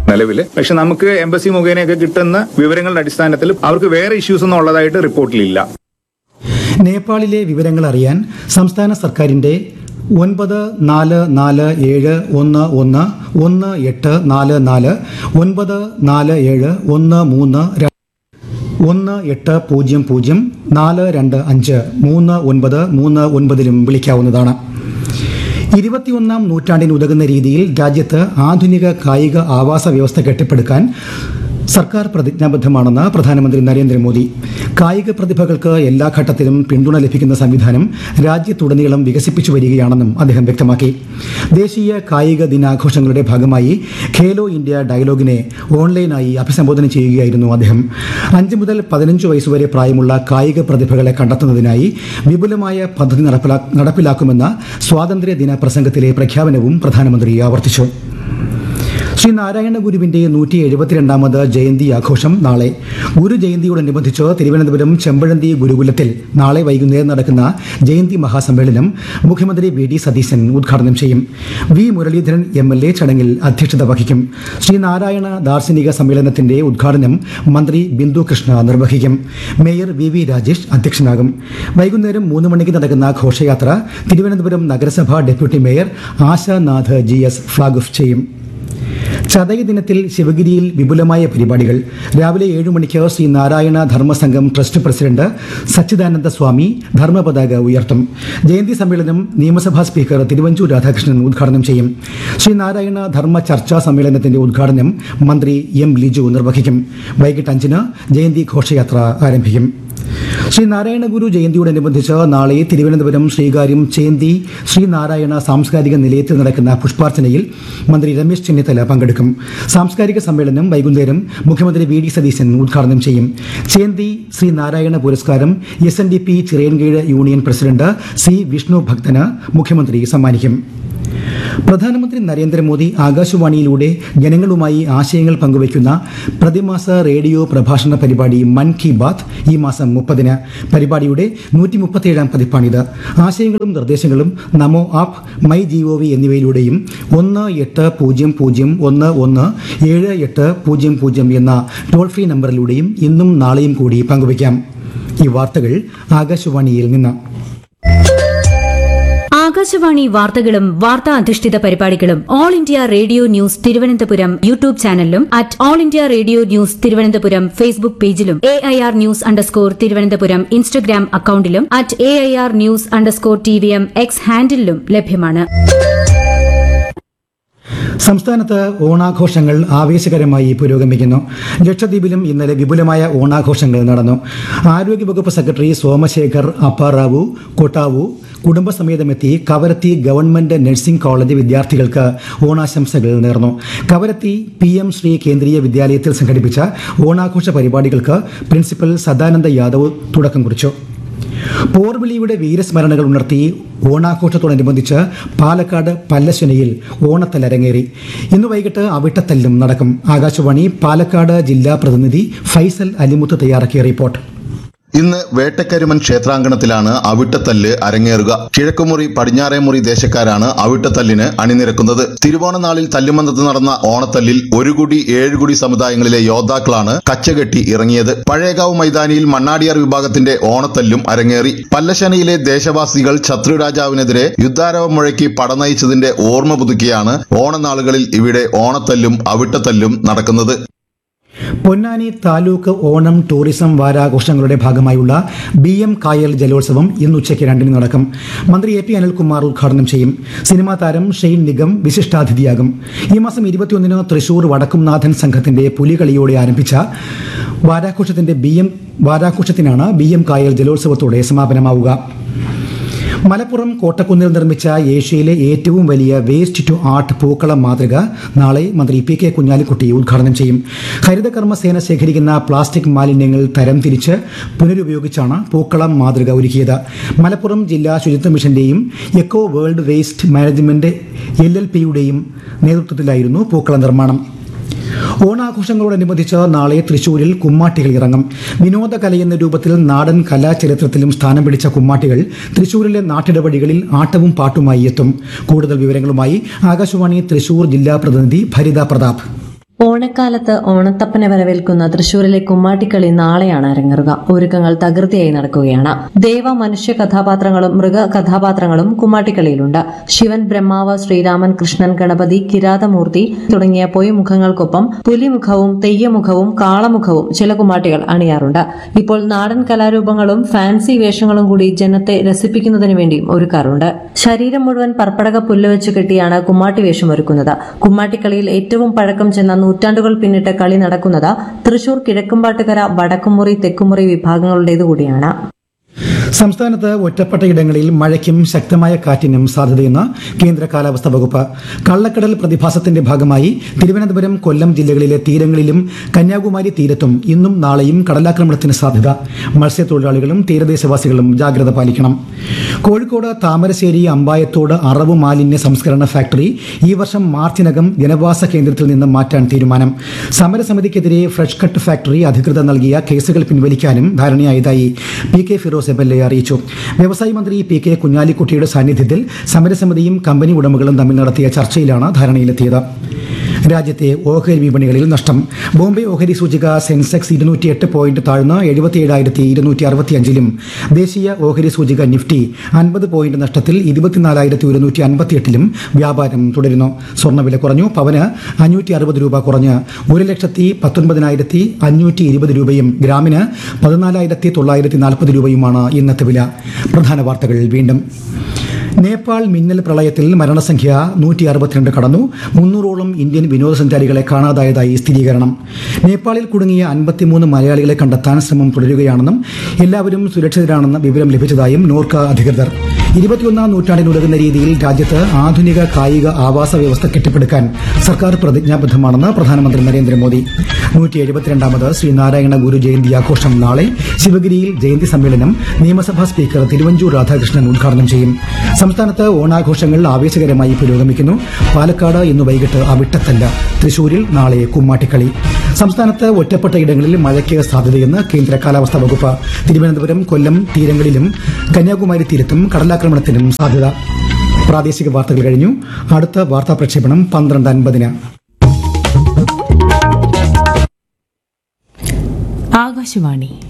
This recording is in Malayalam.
നിലവിൽ പക്ഷെ നമുക്ക് എംബസി മുഖേനയൊക്കെ കിട്ടുന്ന വിവരങ്ങളുടെ അടിസ്ഥാനത്തിൽ അവർക്ക് വേറെ ഇഷ്യൂസ് ഒന്നും ഉള്ളതായിട്ട് റിപ്പോർട്ടിലില്ല നേപ്പാളിലെ വിവരങ്ങൾ അറിയാൻ സംസ്ഥാന സർക്കാരിന്റെ ഒൻപത് നാല് നാല് ഏഴ് ഒന്ന് ഒന്ന് ഒന്ന് എട്ട് നാല് നാല് ഒൻപത് നാല് ഏഴ് ഒന്ന് മൂന്ന് ര- ഒന്ന് എട്ട് പൂജ്യം പൂജ്യം നാല് രണ്ട് അഞ്ച് മൂന്ന് ഒൻപത് മൂന്ന് ഒൻപതിലും വിളിക്കാവുന്നതാണ് ഇരുപത്തിയൊന്നാം നൂറ്റാണ്ടിന് ഉതകുന്ന രീതിയിൽ രാജ്യത്ത് ആധുനിക കായിക ആവാസ വ്യവസ്ഥ കെട്ടിപ്പടുക്കാൻ സർക്കാർ പ്രതിജ്ഞാബദ്ധമാണെന്ന് പ്രധാനമന്ത്രി നരേന്ദ്രമോദി കായിക പ്രതിഭകൾക്ക് എല്ലാ ഘട്ടത്തിലും പിന്തുണ ലഭിക്കുന്ന സംവിധാനം രാജ്യത്തുടനീളം വികസിപ്പിച്ചു വരികയാണെന്നും അദ്ദേഹം വ്യക്തമാക്കി ദേശീയ കായിക ദിനാഘോഷങ്ങളുടെ ഭാഗമായി ഖേലോ ഇന്ത്യ ഡയലോഗിനെ ഓൺലൈനായി അഭിസംബോധന ചെയ്യുകയായിരുന്നു അദ്ദേഹം അഞ്ച് മുതൽ പതിനഞ്ച് വയസ്സുവരെ പ്രായമുള്ള കായിക പ്രതിഭകളെ കണ്ടെത്തുന്നതിനായി വിപുലമായ പദ്ധതി നടപ്പിലാ- നടപ്പിലാക്കുമെന്ന സ്വാതന്ത്ര്യദിന പ്രസംഗത്തിലെ പ്രഖ്യാപനവും പ്രധാനമന്ത്രി ആവർത്തിച്ചു ശ്രീ നാരായണ ഗുരുവിന്റെ നൂറ്റി എഴുപത്തിരണ്ടാമത് ജയന്തി ആഘോഷം നാളെ ഗുരു ജയന്തിയോടനുബന്ധിച്ച് തിരുവനന്തപുരം ചെമ്പഴന്തി ഗുരുകുലത്തിൽ നാളെ വൈകുന്നേരം നടക്കുന്ന ജയന്തി മഹാസമ്മേളനം മുഖ്യമന്ത്രി വി ഡി സതീശൻ ഉദ്ഘാടനം ചെയ്യും V Muraleedharan M L A ചടങ്ങിൽ അധ്യക്ഷത വഹിക്കും ശ്രീ നാരായണ ദാർശനിക സമ്മേളനത്തിന്റെ ഉദ്ഘാടനം മന്ത്രി ബിന്ദു കൃഷ്ണ നിർവഹിക്കും മേയർ വി വി രാജേഷ് അധ്യക്ഷനാകും വൈകുന്നേരം മൂന്ന് മണിക്ക് നടക്കുന്ന ഘോഷയാത്ര തിരുവനന്തപുരം നഗരസഭ deputy mayor Ashanath G S flag off ചെയ്യും ചതയ ദിനത്തിൽ ശിവഗിരിയിൽ വിപുലമായ പരിപാടികൾ രാവിലെ ഏഴു മണിക്ക് ശ്രീ നാരായണ ധർമ്മസംഘം ട്രസ്റ്റ് പ്രസിഡന്റ് സച്ചിദാനന്ദ സ്വാമി ധർമ്മപതാക ഉയർത്തും ജയന്തി സമ്മേളനം നിയമസഭാ സ്പീക്കർ തിരുവഞ്ചൂർ രാധാകൃഷ്ണൻ ഉദ്ഘാടനം ചെയ്യും ശ്രീ നാരായണ ധർമ്മ ചർച്ചാ സമ്മേളനത്തിന്റെ ഉദ്ഘാടനം മന്ത്രി എം ലിജു നിർവഹിക്കും വൈകിട്ട് അഞ്ചിന് ജയന്തി ഘോഷയാത്ര ആരംഭിക്കും ശ്രീ നാരായണ ഗുരു ജയന്തിയോടനുബന്ധിച്ച് നാളെ തിരുവനന്തപുരം ശ്രീകാര്യം ചേന്തി ശ്രീനാരായണ സാംസ്കാരിക നിലയത്തിൽ നടക്കുന്ന പുഷ്പാർച്ചനയിൽ മന്ത്രി രമേശ് ചെന്നിത്തല പങ്കെടുക്കും സാംസ്കാരിക സമ്മേളനം വൈകുന്നേരം മുഖ്യമന്ത്രി വി ഡി സതീശൻ ഉദ്ഘാടനം ചെയ്യും ചേന്തി ശ്രീനാരായണ പുരസ്കാരം S N D P Chirayinkeezh union president C Vishnu ഭക്തന് മുഖ്യമന്ത്രി സമ്മാനിക്കും പ്രധാനമന്ത്രി നരേന്ദ്രമോദി ആകാശവാണിയിലൂടെ ജനങ്ങളുമായി ആശയങ്ങൾ പങ്കുവയ്ക്കുന്ന പ്രതിമാസ റേഡിയോ പ്രഭാഷണ പരിപാടി മൻ കി ബാത്ത് ഈ മാസം മുപ്പതിന് പരിപാടിയുടെ നൂറ്റി മുപ്പത്തിയേഴാം പതിപ്പാണിത് ആശയങ്ങളും നിർദ്ദേശങ്ങളും NaMo app my G O V എന്നിവയിലൂടെയും ഒന്ന് എട്ട് പൂജ്യം പൂജ്യം ഒന്ന് ഒന്ന് ഏഴ് എട്ട് പൂജ്യം പൂജ്യം എന്ന ടോൾ ഫ്രീ നമ്പറിലൂടെയും ഇന്നും നാളെയും കൂടി പങ്കുവയ്ക്കാം ഈ വാർത്തകൾ ആകാശവാണിയിൽ നിന്ന് ആകാശവാണി വാർത്തകളും വാർത്താ അധിഷ്ഠിത പരിപാടികളും all India radio news Thiruvananthapuram YouTube ചാനലിലും at all India radio news Thiruvananthapuram Facebook പേജിലും A I R news underscore Thiruvananthapuram Instagram അക്കൌണ്ടിലും at A I R news underscore T V M X ഹാൻഡിലും ലഭ്യമാണ് സംസ്ഥാനത്ത് ഓണാഘോഷങ്ങൾ ആവേശകരമായി പുരോഗമിക്കുന്നു ലക്ഷദ്വീപിലും ഇന്നലെ വിപുലമായ ഓണാഘോഷങ്ങൾ നടന്നു ആരോഗ്യവകുപ്പ് സെക്രട്ടറി സോമശേഖർ അപ്പാറാവു കൊട്ടാവു കുടുംബസമേതമെത്തി കവരത്തി ഗവൺമെന്റ് നഴ്സിംഗ് കോളേജ് വിദ്യാർത്ഥികൾക്ക് ഓണാശംസകൾ നേർന്നു കവരത്തി പി എം ശ്രീ കേന്ദ്രീയ വിദ്യാലയത്തിൽ സംഘടിപ്പിച്ച ഓണാഘോഷ പരിപാടികൾക്ക് പ്രിൻസിപ്പൽ സദാനന്ദ യാദവ് തുടക്കം കുറിച്ചു പോർവിളിയുടെ വീരസ്മരണകൾ ഉണർത്തി ഓണാഘോഷത്തോടനുബന്ധിച്ച് പാലക്കാട് പല്ലശ്വനയിൽ ഓണത്തൽ അരങ്ങേറി ഇന്ന് വൈകിട്ട് അവിട്ടത്തല്ലും നടക്കും ആകാശവാണി പാലക്കാട് ജില്ലാ പ്രതിനിധി ഫൈസൽ അലിമുത്ത് തയ്യാറാക്കിയ റിപ്പോർട്ട് ഇന്ന് വേട്ടക്കരുമൻ ക്ഷേത്രാങ്കണത്തിലാണ് അവിട്ടത്തല്ല് അരങ്ങേറുക കിഴക്കുമുറി പടിഞ്ഞാറേമുറി ദേശക്കാരാണ് അവിട്ടത്തല്ലിന് അണിനിരക്കുന്നത് തിരുവോണനാളിൽ തല്ലുമന്തത്ത് നടന്ന ഓണത്തല്ലിൽ ഒരു കുടി ഏഴ് കുടി സമുദായങ്ങളിലെ യോദ്ധാക്കളാണ് കച്ചകെട്ടി ഇറങ്ങിയത് പഴയകാവ് മൈതാനിയിൽ മണ്ണാടിയാർ വിഭാഗത്തിന്റെ ഓണത്തല്ലും അരങ്ങേറി പല്ലശനയിലെ ദേശവാസികൾ ശത്രുരാജാവിനെതിരെ യുദ്ധാരവം മുഴക്കി പടനയിച്ചതിന്റെ ഓർമ്മ പുതുക്കിയാണ് ഓണനാളുകളിൽ ഇവിടെ ഓണത്തല്ലും അവിട്ടത്തല്ലും നടക്കുന്നത് പൊന്നാനി താലൂക്ക് ഓണം ടൂറിസം വാരാഘോഷങ്ങളുടെ ഭാഗമായുള്ള ബി എം കായൽ ജലോത്സവം ഇന്ന് ഉച്ചയ്ക്ക് രണ്ടിന് നടക്കും മന്ത്രി എ പി അനിൽകുമാർ ഉദ്ഘാടനം ചെയ്യും സിനിമാ താരം ഷെയ്ൻ നിഗം വിശിഷ്ടാതിഥിയാകും ഈ മാസം ഇരുപത്തിയൊന്നിന് തൃശൂർ വടക്കുംനാഥൻ സംഘത്തിന്റെ പുലികളിയോടെ ആരംഭിച്ച വാരാഘോഷത്തിന്റെ ബി എം വാരാഘോഷത്തിനാണ് ബി എം കായൽ ജലോത്സവത്തോടെ സമാപനമാവുക മലപ്പുറം കോട്ടക്കുന്നിൽ നിർമ്മിച്ച ഏഷ്യയിലെ ഏറ്റവും വലിയ വേസ്റ്റ് ടു ആർട്ട് പൂക്കളം മാതൃക നാളെ മന്ത്രി പി കെ കുഞ്ഞാലിക്കുട്ടി ഉദ്ഘാടനം ചെയ്യും ഹരിതകർമ്മസേന ശേഖരിക്കുന്ന പ്ലാസ്റ്റിക് മാലിന്യങ്ങൾ തരംതിരിച്ച് പുനരുപയോഗിച്ചാണ് പൂക്കളം മാതൃക ഒരുക്കിയത് മലപ്പുറം ജില്ലാ ശുചിത്വ മിഷന്റെയും eco world waste management L L പിയുടെയും നേതൃത്വത്തിലായിരുന്നു പൂക്കള നിർമ്മാണം ഓണാഘോഷങ്ങളോടനുബന്ധിച്ച് നാളെ തൃശൂരിൽ കുമ്മാട്ടികൾ ഇറങ്ങും വിനോദകലയെന്ന രൂപത്തിൽ നാടൻ കലാചരിത്രത്തിലും സ്ഥാനം പിടിച്ച കുമ്മാട്ടികൾ തൃശൂരിലെ നാട്ടിടവഴികളിൽ ആട്ടവും പാട്ടുമായി എത്തും കൂടുതൽ വിവരങ്ങളുമായി ആകാശവാണി തൃശൂർ ജില്ലാ പ്രതിനിധി ഭരിത പ്രതാപ് ഓണക്കാലത്ത് ഓണത്തപ്പനെ വരവേൽക്കുന്ന തൃശൂരിലെ കുമ്മാട്ടിക്കളി നാളെയാണ് അരങ്ങേറുക ഒരുക്കങ്ങൾ തകൃതിയായി നടക്കുകയാണ് ദേവ മനുഷ്യ കഥാപാത്രങ്ങളും മൃഗ കഥാപാത്രങ്ങളും കുമ്മാട്ടിക്കളിയിലുണ്ട് ശിവൻ ബ്രഹ്മാവ് ശ്രീരാമൻ കൃഷ്ണൻ ഗണപതി കിരാതമൂർത്തി തുടങ്ങിയ പൊയ്മുഖങ്ങൾക്കൊപ്പം പുലിമുഖവും തെയ്യമുഖവും കാളമുഖവും ചില കുമ്മാട്ടികൾ അണിയാറുണ്ട് ഇപ്പോൾ നാടൻ കലാരൂപങ്ങളും ഫാൻസി വേഷങ്ങളും കൂടി ജനത്തെ രസിപ്പിക്കുന്നതിന് വേണ്ടിയും ഒരുക്കാറുണ്ട് ശരീരം മുഴുവൻ പർപ്പടക പുല്ല് വെച്ച് കെട്ടിയാണ് കുമ്മാട്ടി വേഷം ഒരുക്കുന്നത് കുമ്മാട്ടിക്കളിയിൽ ഏറ്റവും പഴക്കം ചെന്ന നൂറ്റാണ്ടുകൾ പിന്നിട്ട് കളി നടക്കുന്നത് തൃശൂർ കിഴക്കുംപാട്ടുകര വടക്കുമുറി തെക്കുമുറി വിഭാഗങ്ങളുടേതു കൂടിയാണ് സംസ്ഥാനത്ത് ഒറ്റപ്പെട്ട ഇടങ്ങളിൽ മഴയ്ക്കും ശക്തമായ കാറ്റിനും സാധ്യതയെന്ന് കേന്ദ്ര കാലാവസ്ഥാ വകുപ്പ് കള്ളക്കടൽ പ്രതിഭാസത്തിന്റെ ഭാഗമായി തിരുവനന്തപുരം കൊല്ലം ജില്ലകളിലെ തീരങ്ങളിലും കന്യാകുമാരി തീരത്തും ഇന്നും നാളെയും കടലാക്രമണത്തിന് സാധ്യത മത്സ്യത്തൊഴിലാളികളും തീരദേശവാസികളും ജാഗ്രത പാലിക്കണം കോഴിക്കോട് താമരശ്ശേരി അമ്പായത്തോട് അറവ് മാലിന്യ സംസ്കരണ ഫാക്ടറി ഈ വർഷം മാർച്ചിനകം ജനവാസ കേന്ദ്രത്തിൽ നിന്ന് മാറ്റാൻ തീരുമാനം സമരസമിതിക്കെതിരെ ഫ്രഷ് കട്ട് ഫാക്ടറി അധികൃതർ നൽകിയ കേസുകൾ പിൻവലിക്കാനും ധാരണയായതായി P K Firoz M L A അറിയിച്ചു വ്യവസായ മന്ത്രി പി കെ കുഞ്ഞാലിക്കുട്ടിയുടെ സാന്നിധ്യത്തിൽ സമരസമിതിയും കമ്പനി ഉടമകളും തമ്മിൽ നടത്തിയ ചർച്ചയിലാണ് ധാരണയിലെത്തിയത് രാജ്യത്തെ ഓഹരി വിപണികളിൽ നഷ്ടം ബോംബെ ഓഹരി സൂചിക സെൻസെക്സ് ഇരുന്നൂറ്റി എട്ട് പോയിന്റ് താഴ്ന്ന് എഴുപത്തിയേഴായിരത്തി ഇരുന്നൂറ്റി അറുപത്തിയഞ്ചിലും ദേശീയ ഓഹരി സൂചിക നിഫ്റ്റി അൻപത് പോയിന്റ് നഷ്ടത്തിൽ ഇരുപത്തിനാലായിരത്തി ഒരുന്നൂറ്റി അൻപത്തിയെട്ടിലും വ്യാപാരം തുടരുന്നു സ്വർണ്ണവില കുറഞ്ഞു പവന് അഞ്ഞൂറ്റി അറുപത് രൂപ കുറഞ്ഞ് ഒരു ലക്ഷത്തി പത്തൊൻപതിനായിരത്തി അഞ്ഞൂറ്റി ഇരുപത് രൂപയും ഗ്രാമിന് പതിനാലായിരത്തി തൊള്ളായിരത്തി നാൽപ്പത് രൂപയുമാണ് ഇന്നത്തെ വില പ്രധാന വാർത്തകൾ വീണ്ടും നേപ്പാൾ മിന്നൽ പ്രളയത്തിൽ മരണസംഖ്യ നൂറ്റി അറുപത്തിരണ്ട് കടന്നു മുന്നൂറോളം ഇന്ത്യൻ വിനോദസഞ്ചാരികളെ കാണാതായതായി സ്ഥിരീകരണം നേപ്പാളിൽ കുടുങ്ങിയ അൻപത്തിമൂന്ന് മലയാളികളെ കണ്ടെത്താൻ ശ്രമം തുടരുകയാണെന്നും എല്ലാവരും സുരക്ഷിതരാണെന്ന വിവരം ലഭിച്ചതായും നോർക്ക അധികൃതർ ഇരുപത്തിയൊന്നാം നൂറ്റാണ്ടിനുതകുന്ന രീതിയിൽ രാജ്യത്ത് ആധുനിക കായിക ആവാസ വ്യവസ്ഥ കെട്ടിപ്പടുക്കാൻ സർക്കാർ പ്രതിജ്ഞാബദ്ധമാണെന്ന് പ്രധാനമന്ത്രി നരേന്ദ്രമോദി നൂറ്റി എഴുപത്തിരണ്ടാമത് ശ്രീനാരായണ ഗുരു ജയന്തി ആഘോഷം നാളെ ശിവഗിരിയിൽ ജയന്തി സമ്മേളനം നിയമസഭാ സ്പീക്കർ തിരുവഞ്ചൂർ രാധാകൃഷ്ണൻ ഉദ്ഘാടനം ചെയ്യും സംസ്ഥാനത്ത് ഓണാഘോഷങ്ങൾ ആവേശകരമായി പുരോഗമിക്കുന്നു പാലക്കാട് ഇന്ന് വൈകിട്ട് അവിട്ടത്തല്ല തൃശൂരിൽ നാളെ കുമ്മാട്ടിക്കളി സംസ്ഥാനത്ത് ഒറ്റപ്പെട്ട ഇടങ്ങളിൽ മഴയ്ക്ക് സാധ്യതയെന്ന് കേന്ദ്ര കാലാവസ്ഥാ വകുപ്പ് തിരുവനന്തപുരം കൊല്ലം തീരങ്ങളിലും കന്യാകുമാരി തീരത്തും കടലാക്രമണത്തിനും സാധ്യത പ്രാദേശിക വാർത്തകൾ കഴിഞ്ഞു അടുത്ത വാർത്താ പ്രക്ഷേപണം പന്ത്രണ്ട് അൻപതിന് ആകാശവാണി